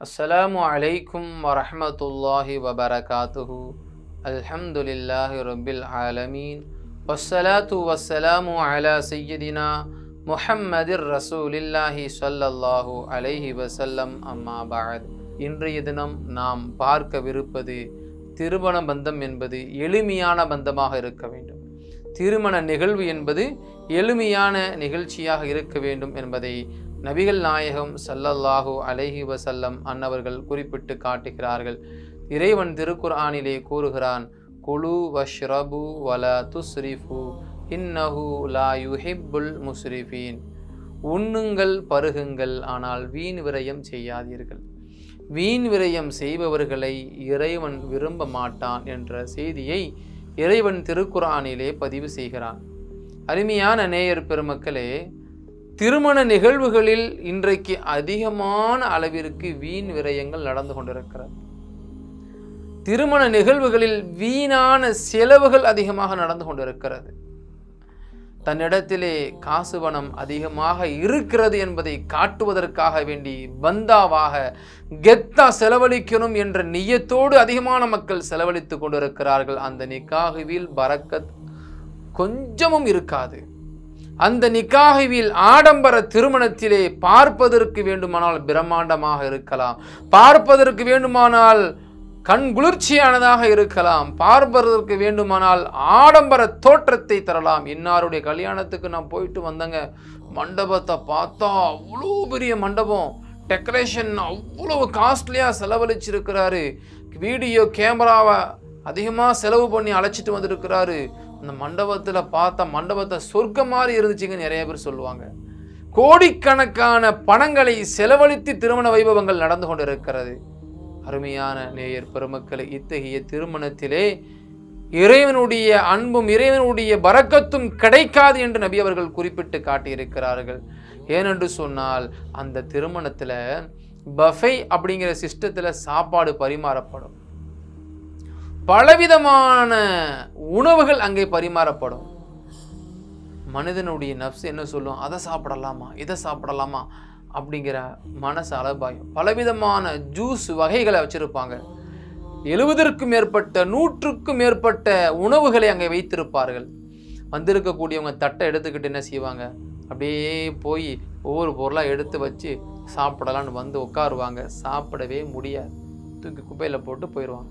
அஸ்ஸலாமு அலைக்கும் வரஹ்மத்துல்லாஹி வபரகாத்துஹு அல்ஹம்துலில்லாஹி ரப்பில் ஆலமீன் வஸ்ஸலாத்து வஸ்ஸலாமு அலா சய்யிதினா முஹம்மதிர் ரசூலில்லாஹி ஸல்லல்லாஹு அலைஹி வஸல்லம் அம்மா பஅத் இன்றைய தினம் நாம் பார்க்கவிருப்பது திருமண பந்தம் என்பது எளிமையான பந்தமாக இருக்க வேண்டும் திருமண நிகழ்வு என்பது எளிமையான நிகழ்ச்சியாக இருக்க வேண்டும் என்பதை நபிகள் நாயகம் சல்லல்லாஹு அலைஹி வசல்லம் அன்னவர்கள் குறிப்பிட்டு காட்டுகிறார்கள் இறைவன் திருக்குர்ஆனிலே கூறுகிறான் குலு வஷ்ரபு வல துஸ்ரிஃபு இன்னஹு லா யுஹிப்புல் முஸ்ரிஃபீன் உண்ணுங்கள் பருகுங்கள் ஆனால் வீண் விரயம் செய்யாதீர்கள் வீண் விரயம் செய்பவர்களை இறைவன் விரும்ப மாட்டான் என்ற செய்தியை இறைவன் திருக்குர்ஆனிலே பதிவு செய்கிறான் அருமையான நேயர் பெருமக்களே திருமண நிகழ்வுகளில் இன்றைக்கு அதிகமான அளவிற்கு வீண் விரயங்கள் நடந்து கொண்டிருக்கிறது திருமண நிகழ்வுகளில் வீணான செலவுகள் அதிகமாக நடந்து கொண்டிருக்கிறது தன்னிடத்திலே காசு பணம் அதிகமாக இருக்கிறது என்பதை காட்டுவதற்காக வேண்டி பந்தாவாக கெத்தா செலவழிக்கணும் என்ற நியத்தோடு அதிகமான மக்கள் செலவழித்து கொண்டிருக்கிறார்கள் அந்த நிக்காகுவில் பரக்கத் கொஞ்சமும் இருக்காது அந்த நிக்காகுவில் ஆடம்பர திருமணத்திலே பார்ப்பதற்கு வேண்டுமானால் பிரம்மாண்டமாக இருக்கலாம் பார்ப்பதற்கு வேண்டுமானால் கண் குளிர்ச்சியானதாக இருக்கலாம் பார்ப்பதற்கு வேண்டுமானால் ஆடம்பர தோற்றத்தை தரலாம் இன்னாருடைய கல்யாணத்துக்கு நான் போயிட்டு வந்தேங்க மண்டபத்தை பார்த்தா அவ்வளோ பெரிய மண்டபம் டெக்கரேஷன் அவ்வளோ காஸ்ட்லியாக செலவழிச்சிருக்கிறாரு வீடியோ கேமராவை அதிகமாக செலவு பண்ணி அழைச்சிட்டு வந்திருக்கிறாரு அந்த மண்டபத்தில் பார்த்தா மண்டபத்தை சொர்க்கம் மாதிரி இருந்துச்சுங்க நிறைய பேர் சொல்லுவாங்க கோடிக்கணக்கான பணங்களை செலவழித்து திருமண வைபவங்கள் நடந்து கொண்டிருக்கிறது அருமையான நேயர் பெருமக்களை இத்தகைய திருமணத்திலே இறைவனுடைய அன்பும் இறைவனுடைய பறக்கத்தும் கிடைக்காது என்று நபி அவர்கள் குறிப்பிட்டு காட்டியிருக்கிறார்கள் ஏனென்று சொன்னால் அந்த திருமணத்தில் பஃபை அப்படிங்கிற சிஸ்டத்தில் சாப்பாடு பரிமாறப்படும் பலவிதமான உணவுகள் அங்கே பரிமாறப்படும் மனிதனுடைய நப்ஸ் என்ன சொல்லும் அதை சாப்பிடலாமா இதை சாப்பிடலாமா அப்படிங்கிற மனசு அலபாயம் பலவிதமான ஜூஸ் வகைகளை வச்சிருப்பாங்க எழுபதற்கும் மேற்பட்ட நூற்றுக்கும் மேற்பட்ட உணவுகளை அங்கே வைத்திருப்பார்கள் வந்திருக்கக்கூடியவங்க தட்டை எடுத்துக்கிட்டு என்ன செய்வாங்க அப்படியே போய் ஒவ்வொரு பொருளாக எடுத்து வச்சு சாப்பிடலான்னு வந்து உட்காருவாங்க சாப்பிடவே முடியாது தூக்கி குப்பையில் போட்டு போயிடுவாங்க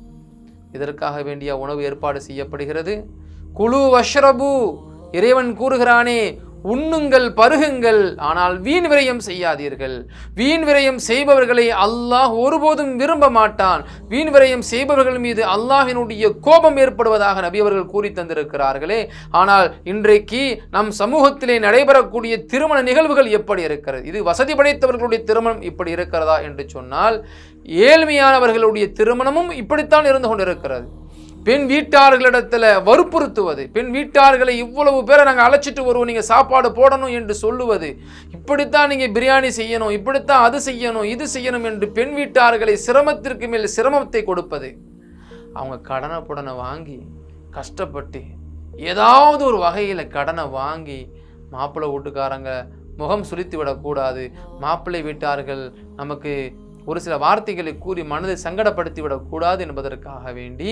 இதற்காக வேண்டிய உணவு ஏற்பாடு செய்யப்படுகிறது குழு வஷ்ரபு இறைவன் கூறுகிறானே உண்ணுங்கள் பருகுங்கள் ஆனால் வீண் விரயம் செய்யாதீர்கள் வீண் விரயம் செய்பவர்களை அல்லாஹ் ஒருபோதும் விரும்ப மாட்டான் வீண் விரயம் செய்பவர்கள் மீது அல்லாஹினுடைய கோபம் ஏற்படுவதாக நபி அவர்கள் கூறி தந்திருக்கிறார்களே ஆனால் இன்றைக்கு நம் சமூகத்திலே நடைபெறக்கூடிய திருமண நிகழ்வுகள் எப்படி இருக்கிறது இது வசதி படைத்தவர்களுடைய திருமணம் இப்படி இருக்கிறதா என்று சொன்னால் ஏழ்மையானவர்களுடைய திருமணமும் இப்படித்தான் இருந்து கொண்டிருக்கிறது பெண் வீட்டார்களிடத்தில் வற்புறுத்துவது பெண் வீட்டார்களை இவ்வளவு பேரை நாங்கள் அழைச்சிட்டு வருவோம் நீங்கள் சாப்பாடு போடணும் என்று சொல்லுவது இப்படித்தான் நீங்கள் பிரியாணி செய்யணும் இப்படித்தான் அது செய்யணும் இது செய்யணும் என்று பெண் வீட்டார்களை சிரமத்திற்கு மேல் சிரமத்தை கொடுப்பது அவங்க கடனை புடனை வாங்கி கஷ்டப்பட்டு ஏதாவது ஒரு வகையில் கடனை வாங்கி மாப்பிள்ளை வீட்டுக்காரங்க முகம் சுழித்து விடக்கூடாது மாப்பிள்ளை வீட்டார்கள் நமக்கு ஒரு சில வார்த்தைகளை கூறி மனதை சங்கடப்படுத்தி விடக்கூடாது என்பதற்காக வேண்டி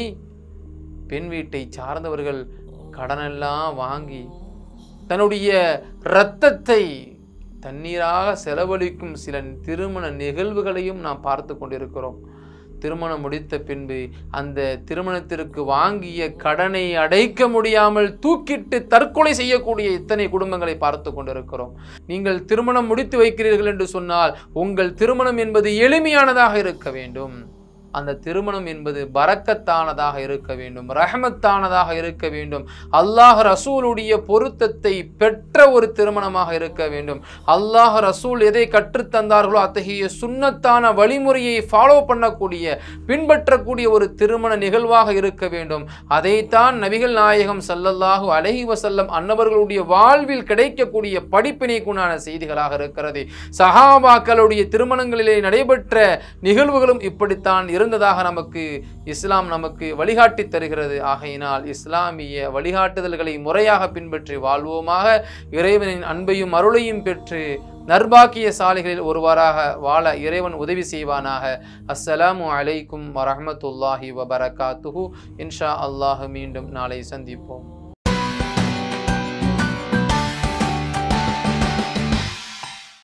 பெண் வீட்டை சார்ந்தவர்கள் கடனெல்லாம் வாங்கி தன்னுடைய இரத்தத்தை தண்ணீராக செலவழிக்கும் சில திருமண நிகழ்வுகளையும் நாம் பார்த்து கொண்டிருக்கிறோம் திருமணம் முடித்த பின்பு அந்த திருமணத்திற்கு வாங்கிய கடனை அடைக்க முடியாமல் தூக்கிட்டு தற்கொலை செய்யக்கூடிய இத்தனை குடும்பங்களை பார்த்து கொண்டிருக்கிறோம் நீங்கள் திருமணம் முடித்து வைக்கிறீர்கள் என்று சொன்னால் உங்கள் திருமணம் என்பது எளிமையானதாக இருக்க வேண்டும் அந்த திருமணம் என்பது பறக்கத்தானதாக இருக்க வேண்டும் ரஹமத்தானதாக இருக்க வேண்டும் அல்லாஹ் ரசூலுடைய பொருத்தத்தை பெற்ற ஒரு திருமணமாக இருக்க வேண்டும் அல்லாஹ் ரசூல் எதை கற்றுத்தந்தார்களோ அத்தகைய சுண்ணத்தான வழிமுறையை ஃபாலோ பண்ணக்கூடிய பின்பற்றக்கூடிய ஒரு திருமண நிகழ்வாக இருக்க வேண்டும் அதைத்தான் நபிகள் நாயகம் சல்லல்லாஹு அலஹி வசல்லம் அன்னவர்களுடைய வாழ்வில் கிடைக்கக்கூடிய படிப்பினைக்குண்டான செய்திகளாக இருக்கிறது சஹாபாக்களுடைய திருமணங்களிலே நடைபெற்ற நிகழ்வுகளும் இப்படித்தான் இருந்ததாக நமக்கு இஸ்லாம் நமக்கு வழிகாட்டி தருகிறது ஆகையினால் இஸ்லாமிய வழிகாட்டுதல்களை முறையாக பின்பற்றி வாழ்வோமாக இறைவனின் அன்பையும் அருளையும் பெற்று நர்பாக்கிய சாலிகளில் ஒருவராக வாழ இறைவன் உதவி செய்வானாக அஸ்ஸலாமு அலைக்கும் வரஹ்மத்துல்லாஹி வபரகாத்துஹு இன்ஷா அல்லாஹ் மீண்டும் நாளை சந்திப்போம்